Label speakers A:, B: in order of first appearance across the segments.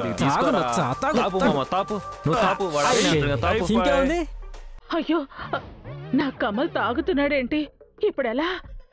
A: కొద్దిగా
B: తాగు
A: తీసుకోరా.
B: మచ్చా, తాగు,
A: తాపు
B: తాగు.
A: మామ తాపు నువ్వు తాపు వాడు ఆడినట్టుగా తాపు
B: ఇంకా ఉంది
C: అయ్యో నా కమల్ తాగుతున్నాడేంటి ఇప్పుడెలా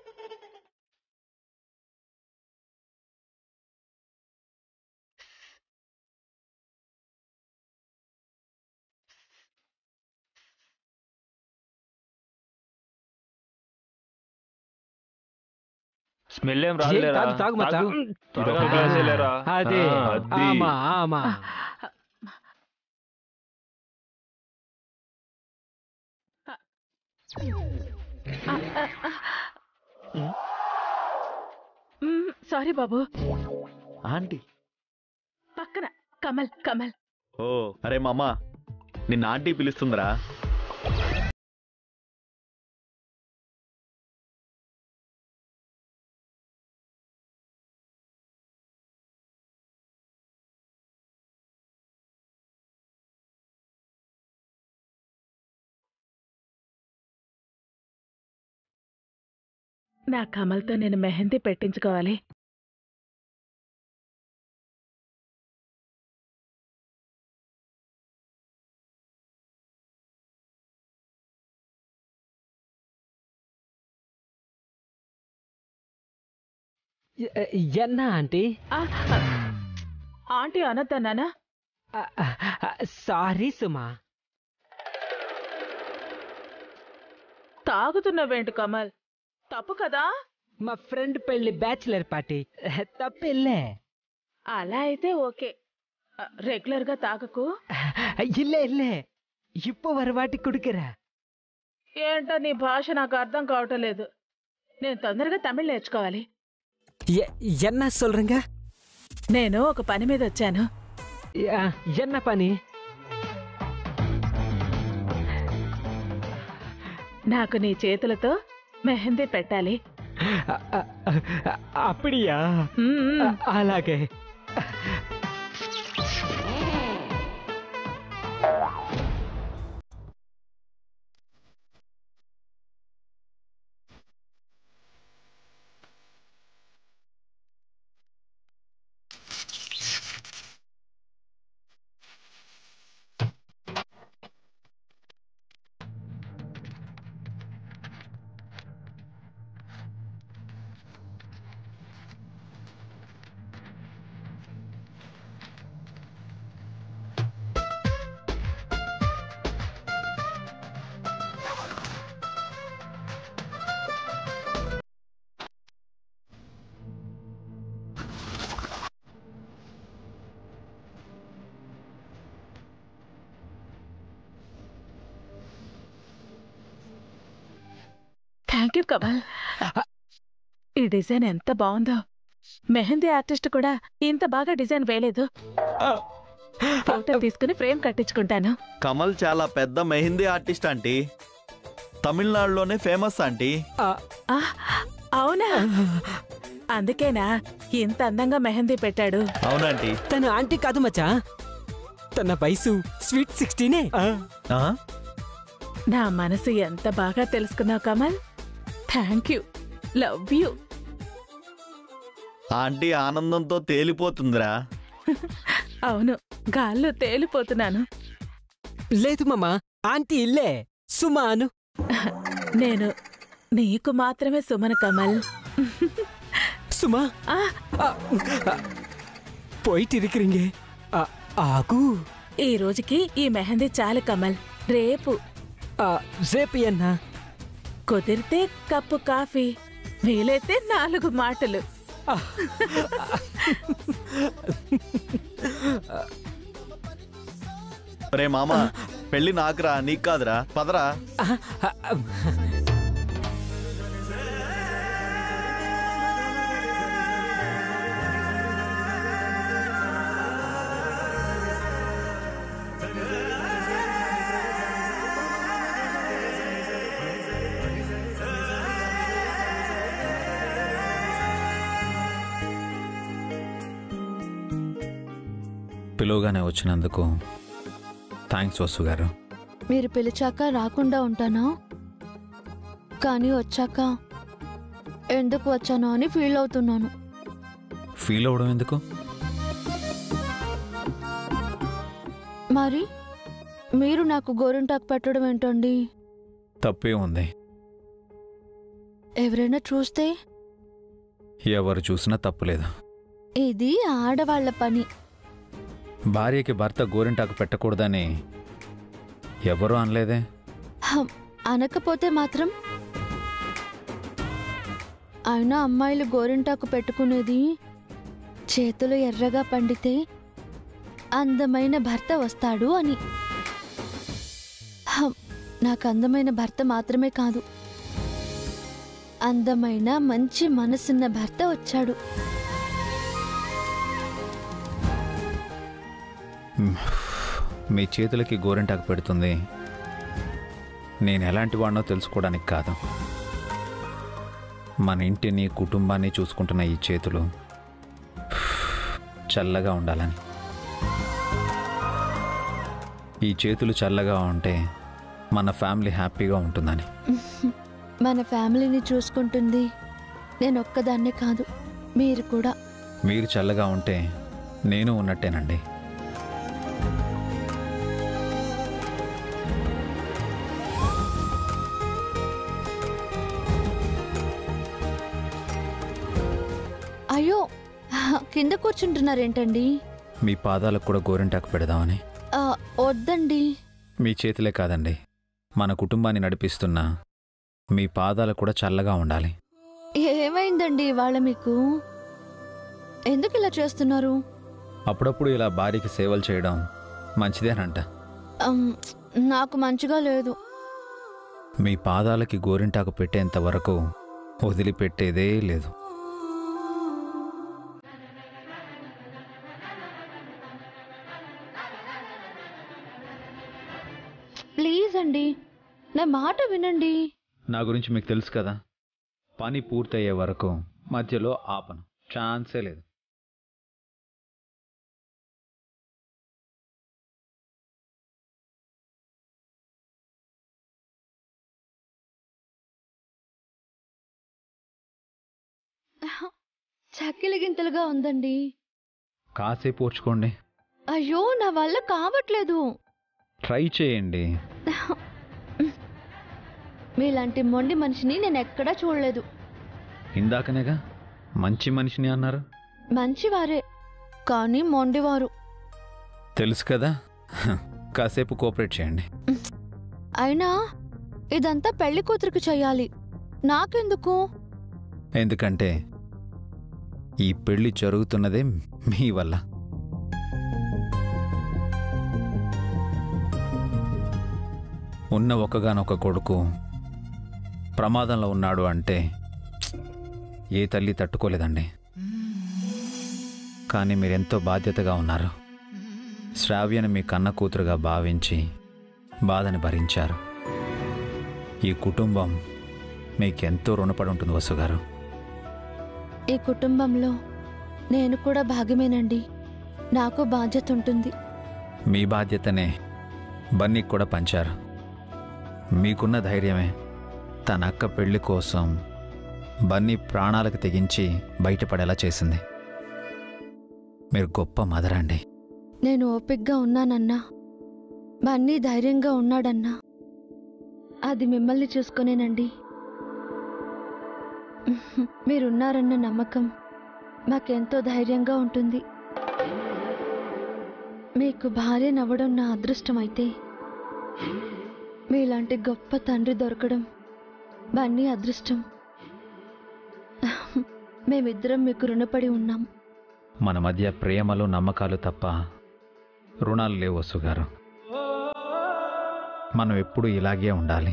A: స్మెల్ ఏం
B: ఏ,
A: రాదులేరా
B: తాగు, తాగు మచ్చా.
A: తాగు. త్వరగా గ్లాసేలేరా.
B: అదే
A: ఆ, అది.
B: ఆమా ఆమా
C: మ్మ్, సారీ బాబు
D: ఆంటీ
C: పక్కన కమల్ కమల్
D: ఓ అరే మామ నిన్న ఆంటీ పిలుస్తుందిరా
C: నా కమల్తో నేను మెహందీ పెట్టించుకోవాలి
B: ఎ- ఎన్నా ఆంటీ
C: ఆ, ఆ, ఆంటీ అనొద్దన్నానా
B: సారీ సుమా
C: తాగుతున్నావేంటి కమల్ తప్పు కదా
B: మా ఫ్రెండ్ పెళ్లి బ్యాచిలర్ పార్టీ తప్పెళ్ళే
C: అలా అయితే ఓకే ఆ, రెగ్యులర్ గా తాగకు
B: ఇల్లే ఇల్లే ఇప్పు వరవాటి కుడికిరా
C: ఏంటో నీ భాష నాకు అర్థం కావటం లేదు నేను తొందరగా తమిళ్ నేర్చుకోవాలి
B: ఎన్నా சொல்றீங்க
C: నేను ఒక పని మీద వచ్చాను
B: என்ன పని
C: నాకు నీ చేతులతో మెహందీ పెట్టాలి
B: அப்படியா
C: మ్మ్.
B: అలాగే
C: థ్యాంక్ యూ కమల్ ఈ డిజైన్ ఎంత బాగుందో మెహందీ ఆర్టిస్ట్ కూడా ఇంత బాగా డిజైన్ వేయలేదు ఫోటో తీసుకుని ఫ్రేమ్ కట్టించుకుంటాను
D: కమల్ చాలా పెద్ద మెహిందీ ఆర్టిస్ట్ ఆంటీ తమిళనాడులోనే ఫేమస్ ఆంటీ
C: ఆ, అవునా అందుకేనా ఇంత అందంగా మెహందీ పెట్టాడు
D: అవునంటీ
B: తన ఆంటీ కాదు మచ్చా తన వయసు స్వీట్ సిక్స్టీనే
D: ఆ?
C: నా మనసు ఎంత బాగా తెలుసుకున్నావు Kamal thank you love you
D: aunty ఆనందంతో తేలిపోతుందిరా
C: అవును గాల్లో తేలిపోతున్నాను
B: లేదు మామా ఆంటీ ఇల్లే సుమాను
C: నేను నీకు మాత్రమే సుమన కమల్
B: சும்மா
C: ఆ,
B: ஆ, ஆ, போயிட்டு இருக்கிறீங்க ஆ, ஆகு
C: ఈ రోజుకి ఈ మెహందీ చాలు కమల్ రేపు
B: ఆ, రేపు అన్నా
C: కుదిరితే కప్పు కాఫీ వీలైతే నాలుగు మాటలు
D: రే మామ పెళ్లి నాకురా నీకు కాదురా పదరా
A: పిలువగానే వచ్చినందుకు థ్యాంక్స్ వసు గారు
E: మీరు పిలిచాక రాకుండా ఉంటానా కానీ వచ్చాక ఎందుకు వచ్చానో అని ఫీల్ అవుతున్నాను
A: ఫీల్ అవ్వడం ఎందుకు
E: మరి మీరు నాకు గోరింటాకు పెట్టడం ఏంటండి
A: తప్పే ఉంది
E: ఎవరైనా చూస్తే
A: ఎవరు చూసినా తప్పులేదు
E: ఇది ఆడవాళ్ల పని
A: భార్యకి భర్త గోరింటాకు పెట్టకూడదని ఎవరూ అనలేదే
E: హం, అనకపోతే మాత్రం అయినా అమ్మాయిలు గోరింటాకు పెట్టుకునేది చేతులు ఎర్రగా పండితే అందమైన భర్త వస్తాడు అని హం, నాకు అందమైన భర్త మాత్రమే కాదు అందమైన మంచి మనసున్న భర్త వచ్చాడు
A: మీ చేతులకి గోరింటాకు పెడుతుంది నేను ఎలాంటి వాడినో తెలుసుకోవడానికి కాదు మన ఇంటిని కుటుంబాన్ని చూసుకుంటున్న ఈ చేతులు చల్లగా ఉండాలని ఈ చేతులు చల్లగా ఉంటే మన ఫ్యామిలీ హ్యాపీగా ఉంటుందని
E: మన ఫ్యామిలీని చూసుకుంటుంది నేను ఒక్కదాన్నే కాదు మీరు కూడా
A: మీరు చల్లగా ఉంటే నేను ఉన్నట్టేనండి
E: అయ్యో కింద కూర్చుంటున్నారేంటండి
A: మీ పాదాలకు కూడా గోరింటాకు పెడదామని
E: ఆ, వద్దండి
A: మీ చేతులే కాదండి మన కుటుంబాన్ని నడిపిస్తున్న మీ పాదాలు కూడా చల్లగా ఉండాలి
E: ఏమైందండి ఇవాళ మీకు ఎందుకు ఇలా చేస్తున్నారు
A: అప్పుడప్పుడు ఇలా భార్యకి సేవలు చేయడం మంచిదేనంట
E: అమ్, నాకు మంచిగా లేదు
A: మీ పాదాలకి గోరింటాకు పెట్టేంత వరకు వదిలిపెట్టేదే లేదు
E: ప్లీజ్ అండి నా మాట వినండి
A: నా గురించి మీకు తెలుసు కదా పని పూర్తయ్యే వరకు మధ్యలో ఆపను ఛాన్సే లేదు
E: చక్కిలి గింతలుగా ఉందండి
A: కాసేపు ఓర్చుకోండి
E: అయ్యో నా వల్ల కావట్లేదు
A: ట్రై చేయండి
E: మీలాంటి మొండి మనిషిని నేను ఎక్కడా చూడలేదు
A: ఇందాకనేగా మంచి మనిషిని అన్నారు
E: మంచివారే కానీ మొండివారు
A: తెలుసు కదా కాసేపు కోఆపరేట్ చేయండి
E: అయినా ఇదంతా పెళ్లి కూతురికి చెయ్యాలి నాకెందుకు
A: ఎందుకంటే ఈ పెళ్లి జరుగుతున్నదే మీ వల్ల ఉన్న ఒకగానొక కొడుకు ప్రమాదంలో ఉన్నాడు అంటే ఏ తల్లి తట్టుకోలేదండి కానీ మీరెంతో బాధ్యతగా ఉన్నారు శ్రావ్యను మీ కన్న కూతురుగా భావించి బాధని భరించారు ఈ కుటుంబం మీకెంతో రుణపడి ఉంటుంది వసు గారు
E: ఈ కుటుంబంలో నేను కూడా భాగమేనండి నాకు బాధ్యత ఉంటుంది
A: మీ బాధ్యతనే బన్నీకి కూడా పంచారు మీకున్న ధైర్యమే తన అక్క పెళ్లి కోసం బన్నీ ప్రాణాలకు తెగించి బయటపడేలా చేసింది మీరు గొప్ప మదర్ అండి
E: నేను ఓపిగ్గా ఉన్నానన్నా బన్నీ ధైర్యంగా ఉన్నాడన్నా అది మిమ్మల్ని చూసుకునేనండి మీరున్నారన్న నమ్మకం మాకెంతో ధైర్యంగా ఉంటుంది మీకు భార్య నవ్వడం నా అదృష్టం అయితే మీలాంటి గొప్ప తండ్రి దొరకడం బన్నీ అదృష్టం మేమిద్దరం మీకు రుణపడి ఉన్నాం
A: మన మధ్య ప్రేమలు నమ్మకాలు తప్ప రుణాలు లేవు వసు గారు మనం ఎప్పుడూ ఇలాగే ఉండాలి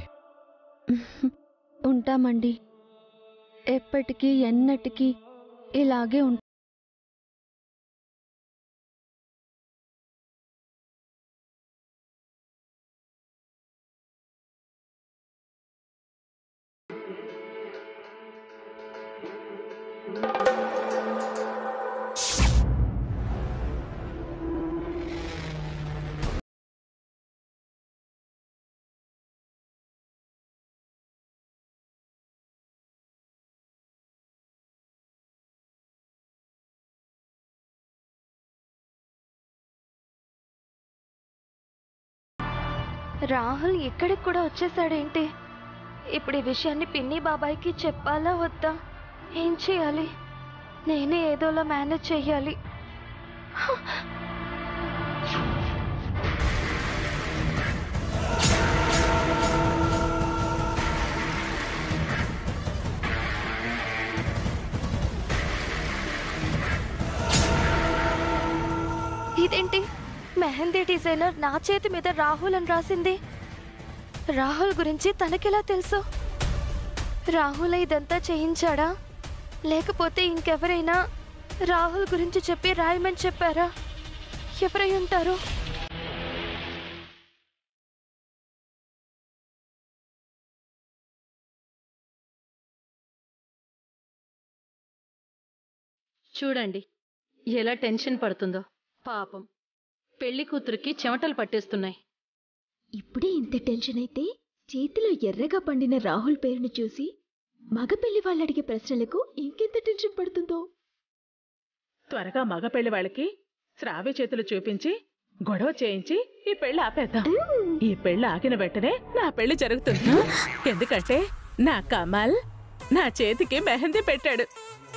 E: ఉంటామండి ఎప్పటికీ ఎన్నటికీ ఇలాగే ఉంటాం రాహుల్ ఇక్కడికి కూడా వచ్చేసాడేంటి ఇప్పుడు ఈ విషయాన్ని పిన్ని బాబాయ్కి చెప్పాలా వద్దా ఏం చేయాలి నేనే ఏదోలా మేనేజ్ చెయ్యాలి ఇదేంటి మెహందీ డిజైనర్ నా చేతి మీద రాహుల్ అని రాసింది రాహుల్ గురించి తనకెలా తెలుసు రాహుల్ ఇదంతా చేయించాడా లేకపోతే ఇంకెవరైనా రాహుల్ గురించి చెప్పి రాయమని చెప్పారా ఎవరై ఉంటారు
F: చూడండి ఎలా టెన్షన్ పడుతుందో పాపం పెళ్లి కూతురికి చెమటలు పట్టేస్తున్నాయి
G: ఇప్పుడే ఇంత టెన్షన్ అయితే చేతిలో ఎర్రగా పండిన రాహుల్ పేరును చూసి మగ పెళ్లి వాళ్ళు అడిగే ప్రశ్నలకు ఇంకెంత టెన్షన్ పడుతుందో
C: త్వరగా మగ పెళ్లి వాళ్ళకి శ్రావ్య చేతులు చూపించి గొడవ చేయించి ఈ పెళ్లి ఆపేద్దాం ఈ పెళ్లి ఆగిన వెంటనే నా పెళ్లి జరుగుతుంది ఎందుకంటే నా కమల్ నా చేతికి మెహందీ పెట్టాడు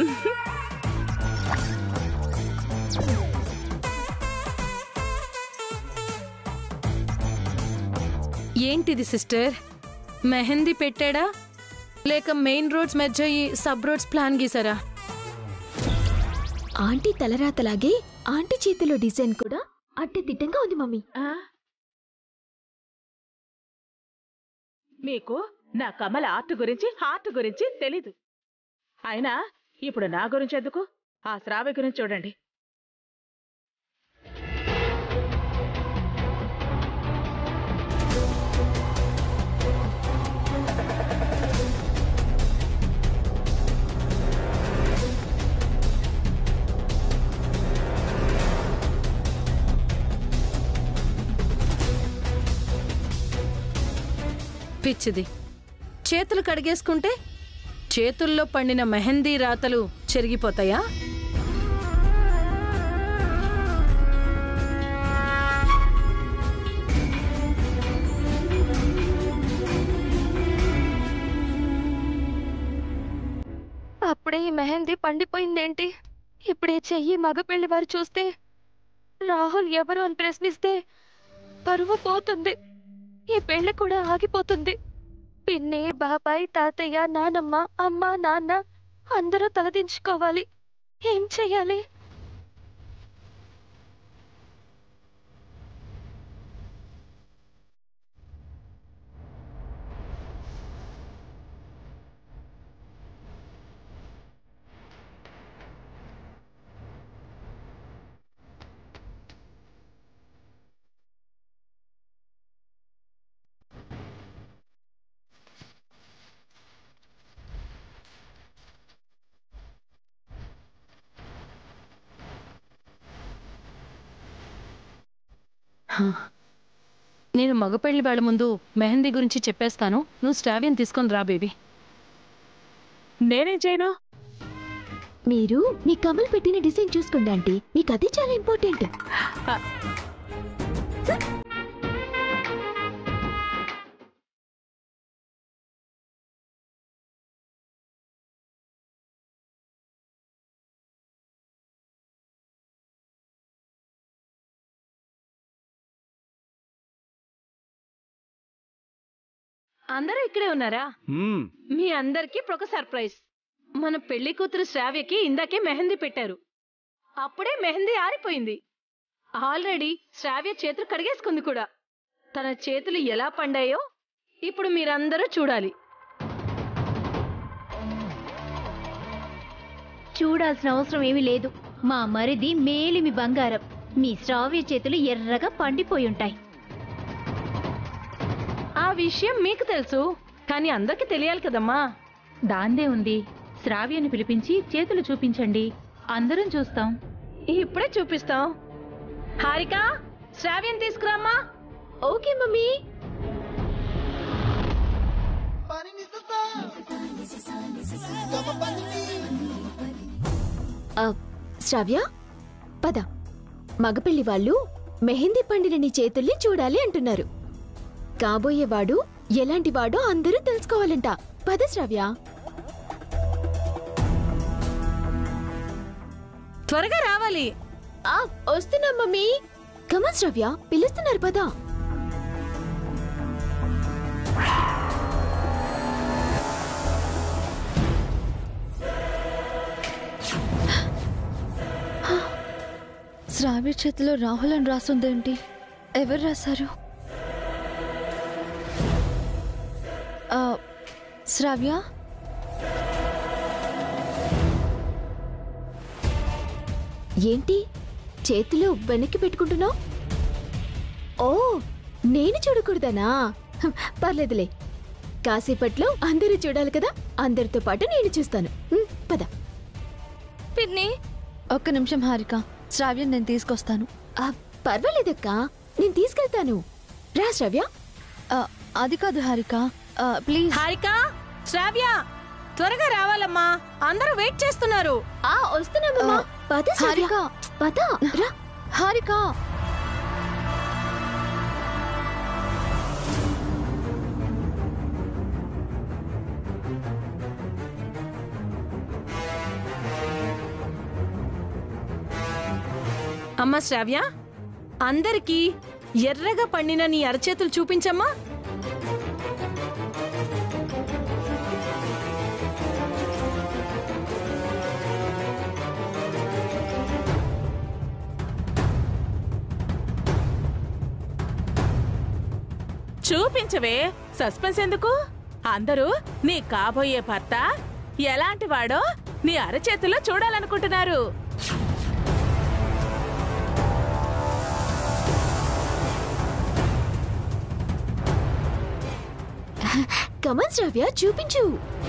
F: ఏంటిది సిస్టర్ మెహందీ పెట్టాడా లేక మెయిన్ రోడ్స్ మధ్య ఈ సబ్ రోడ్స్ ప్లాన్ గీసారా
G: ఆంటీ తలరాతలాగే ఆంటీ చేతిలో డిజైన్ కూడా అడ్డదిడ్డంగా ఉంది మమ్మీ
C: ఆ? మీకు నా కమల ఆర్ట్ గురించి హార్ట్ గురించి తెలీదు అయినా ఇప్పుడు నా గురించి ఎందుకు ఆ శ్రావ్య గురించి చూడండి
F: పిచ్చిది చేతులు కడిగేసుకుంటే చేతుల్లో పండిన మెహందీ రాతలు చెరిగిపోతాయా
E: అప్పుడే ఈ మెహందీ పండిపోయిందేంటి ఇప్పుడే చెయ్యి మగ పెళ్లి వారు చూస్తే రాహుల్ ఎవరు అని ప్రశ్నిస్తే పరువు పోతుంది ఈ పెళ్లి కూడా ఆగిపోతుంది పిన్ని బాబాయ్ తాతయ్య నానమ్మ అమ్మ నాన్న అందరూ తలదించుకోవాలి ఏం చెయ్యాలి
F: నేను మగ పెళ్లి వాళ్ళ ముందు మెహందీ గురించి చెప్పేస్తాను నువ్వు స్టావియన్ తీసుకొని రా బేబీ
C: నేనేం చేయను
G: మీరు మీ కమల్ పెట్టిన డిజైన్ చూసుకోండి ఆంటీ మీకు అది చాలా ఇంపార్టెంట్
F: అందరూ ఇక్కడే ఉన్నారా
D: మ్మ్.
F: మీ అందరికీ ఇప్పుడు ఒక సర్ప్రైజ్ మన పెళ్లి కూతురు శ్రావ్యకి ఇందాకే మెహందీ పెట్టారు అప్పుడే మెహందీ ఆరిపోయింది ఆల్రెడీ శ్రావ్య చేతులు కడిగేసుకుంది కూడా తన చేతులు ఎలా పండాయో ఇప్పుడు మీరందరూ చూడాలి
H: చూడాల్సిన అవసరం ఏమీ లేదు మా మరిది మేలిమి బంగారం మీ శ్రావ్య చేతులు ఎర్రగా పండిపోయి ఉంటాయి
F: ఆ విషయం మీకు తెలుసు కానీ అందరికీ తెలియాలి కదమ్మా
H: దాందే ఉంది శ్రావ్యని పిలిపించి చేతులు చూపించండి అందరం చూస్తాం
F: ఇప్పుడే చూపిస్తాం హారిక శ్రావ్యం తీసుకురామ్మా
G: ఓకే మమ్మీ ఆ, శ్రావ్య పద మగపెళ్లి వాళ్ళు మెహందీ పండిన నీ చేతుల్ని చూడాలి అంటున్నారు కాబోయేవాడు ఎలాంటి వాడో అందరూ తెలుసుకోవాలంట పద శ్రావ్య
F: త్వరగా రావాలి
G: ఆ వస్తున్నా మమ్మీ కమా శ్రావ్య పిలుస్తున్నారు పద
E: శ్రావ్య చేతిలో రాహుల్ అని రాసుందేంటి ఎవరు రాశారు ఆ, శ్రావ్య
G: ఏంటి చేతిలో వెనక్కి పెట్టుకుంటున్నావు ఓ నేను చూడకూడదనా హం, పర్లేదులే కాసేపట్లో అందరూ చూడాలి కదా అందరితో పాటు నేను చూస్తాను ఉమ్, పద
E: పిన్ని ఒక్క నిమిషం హారిక శ్రావ్యం నేను తీసుకొస్తాను
G: ఆ, పర్వాలేదక్కా నేను తీసుకెళ్తాను రా శ్రవ్య
E: ఆ, అది కాదు హారిక ఆ, ప్లీజ్
F: హారిక శ్రావ్య త్వరగా రావాలమ్మా అందరూ వెయిట్ చేస్తున్నారు
G: ఆ వస్తున్నామమ్మా పద శ్రవ్య
E: హారిక
G: పద రా
E: హారిక
F: అమ్మా శ్రావ్య అందరికీ ఎర్రగా పండిన నీ అరచేతులు చూపించమ్మా
C: చూపించవే సస్పెన్స్ ఎందుకు అందరూ నీ కాబోయే భర్త ఎలాంటి వాడో నీ అరచేతిలో చూడాలనుకుంటున్నారు
G: కమన్ శ్రవ్య చూపించు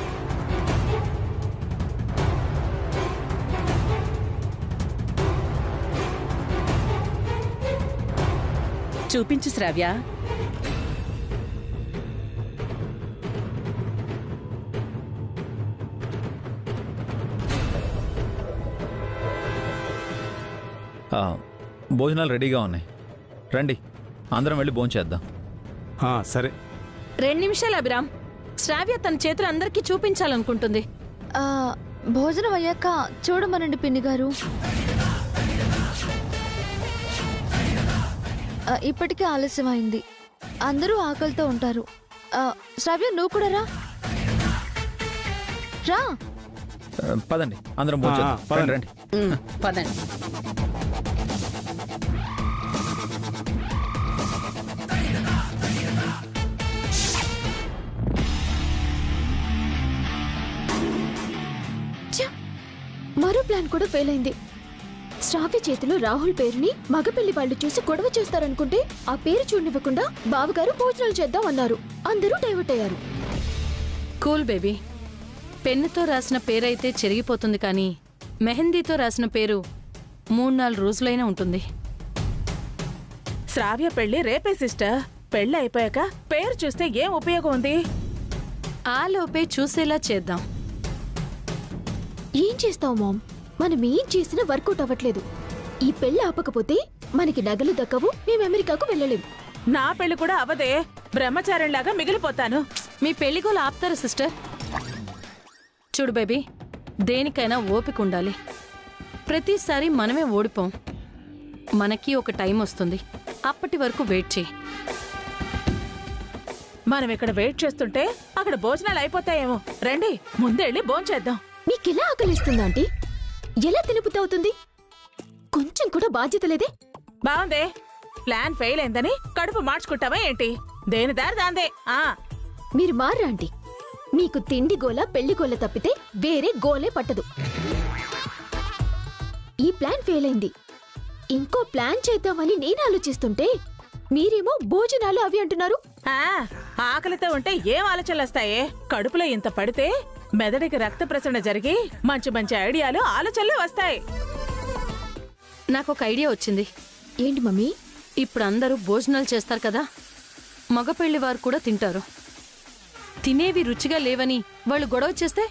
C: చూపించు శ్రావ్య
A: ఆ, భోజనాలు రెడీగా ఉన్నాయి రండి అందరం వెళ్ళి భోంచేద్దాం
B: ఆ, సరే
F: రెండు నిమిషాలు అభిరామ్ శ్రావ్య తన చేతులు అందరికీ చూపించాలనుకుంటుంది
E: ఆ, భోజనం అయ్యాక చూడమనండి పిన్ని గారు ఆ, ఇప్పటికే ఆలస్యమైంది అందరూ ఆకలితో ఉంటారు ఆ, శ్రావ్య నువ్వు కూడా రా రా
A: ఆ, పదండి అందరం భోంచేద్దాం
B: ఆ, పదండి.
A: రండి రండి
C: పదండి
G: ఛ! మరో ప్లాన్ కూడా ఫెయిల్ అయింది శ్రావ్య చేతిలో రాహుల్ పేరుని మగపెళ్లి వాళ్ళు చూసి గొడవ చేస్తారనుకుంటే ఆ పేరు చూడనివ్వకుండా బావగారు భోజనాలు చేద్దాం అన్నారు అందరూ డైవర్ట్ అయ్యారు
F: కూల్ బేబీ పెన్నుతో రాసిన పేరైతే చెరిగిపోతుంది కానీ మెహందీతో రాసిన పేరు మూడు నాలుగు రోజులైనా ఉంటుంది
C: శ్రావ్య పెళ్లి రేపే సిస్టర్ పెళ్లి అయిపోయాక పేరు చూస్తే ఏం ఉపయోగం ఉంది
F: ఆ లోపే చూసేలా చేద్దాం
G: ఏం చేస్తావు మామ్ మనం ఏం చేసినా వర్కౌట్ అవ్వట్లేదు ఈ పెళ్లి ఆపకపోతే మనకి నగలు దక్కవు మేము అమెరికాకు వెళ్ళలేం
C: నా పెళ్లి కూడా అవదే బ్రహ్మచారిలాగా మిగిలిపోతాను
F: మీ పెళ్లి గోలు ఆపుతారా సిస్టర్ చూడు బేబీ దేనికైనా ఓపిక ఉండాలి ప్రతిసారి మనమే ఓడిపోం మనకి ఒక టైం వస్తుంది అప్పటి వరకు వెయిట్ చేయి
C: మనం ఇక్కడ వెయిట్ చేస్తుంటే అక్కడ భోజనాలు అయిపోతాయేమో రండి ముందెళ్ళి భోంచేద్దాం
G: మీకెలా ఆకలిస్తుందా ఆంటీ ఎలా తినబుద్ధి అవుతుంది కొంచెం కూడా బాధ్యత లేదే
C: బాగుందే ప్లాన్ ఫెయిల్ అయిందని కడుపు మార్చుకుంటావా ఏంటి దేని దారి దాందే ఆ
G: మీరు మారా ఆంటీ మీకు తిండి గోల పెళ్లి గోల తప్పితే వేరే గోలే పట్టదు ఈ ప్లాన్ ఫెయిల్ అయింది ఇంకో ప్లాన్ చేద్దామని నేను ఆలోచిస్తుంటే మీరేమో భోజనాలు అవి అంటున్నారు
C: ఆ, ఆకలితో ఉంటే ఏం ఆలోచనలు వస్తాయే కడుపులో ఇంత పడితే మెదడికి రక్త ప్రసరణ జరిగి మంచి మంచి ఐడియాలు ఆలోచనలు వస్తాయి
F: నాకు ఒక ఐడియా వచ్చింది
G: ఏంటి మమ్మీ
F: ఇప్పుడు అందరూ భోజనాలు చేస్తారు కదా మగ పెళ్లి వారు కూడా తింటారు తినేవి రుచిగా లేవని వాళ్ళు గొడవ చేస్తే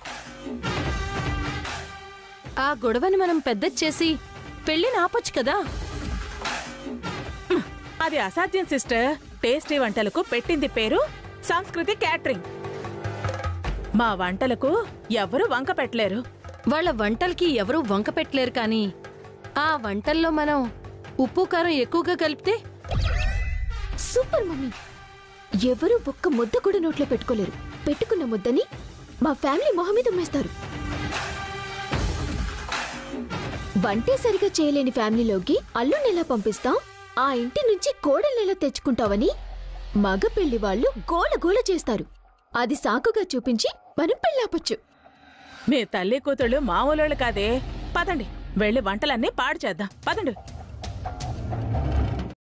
F: ఆ గొడవని మనం పెద్ద చేసి పెళ్లిని ఆపొచ్చు కదా
C: అది అసాధ్యం సిస్టర్ టేస్టీ వంటలకు పెట్టింది పేరు సంస్కృతి క్యాటరింగ్ మా వంటలకు ఎవ్వరూ వంక పెట్టలేరు
F: వాళ్ళ వంటలకి ఎవరూ వంక పెట్టలేరు కానీ ఆ వంటల్లో మనం ఉప్పు కారం ఎక్కువగా కలిపితే
G: సూపర్ మమ్మీ ఎవరు ఒక్క ముద్ద కూడా నోట్లో పెట్టుకోలేరు పెట్టుకున్న ముద్దని మా ఫ్యామిలీ మొహం మీద ఉమ్మేస్తారు వంటే సరిగా చేయలేని ఫ్యామిలీలోకి అల్లుని ఎలా పంపిస్తాం ఆ ఇంటి నుంచి కోడల్ని ఎలా తెచ్చుకుంటావని మగ పెళ్లి వాళ్ళు గోల గోల చేస్తారు అది సాకుగా చూపించి మనం పెళ్ళాపొచ్చు
C: మీ తల్లి కూతుళ్ళు మామూలు కాదే పదండి వెళ్ళి వంటలన్నీ పాడు చేద్దాం పదండి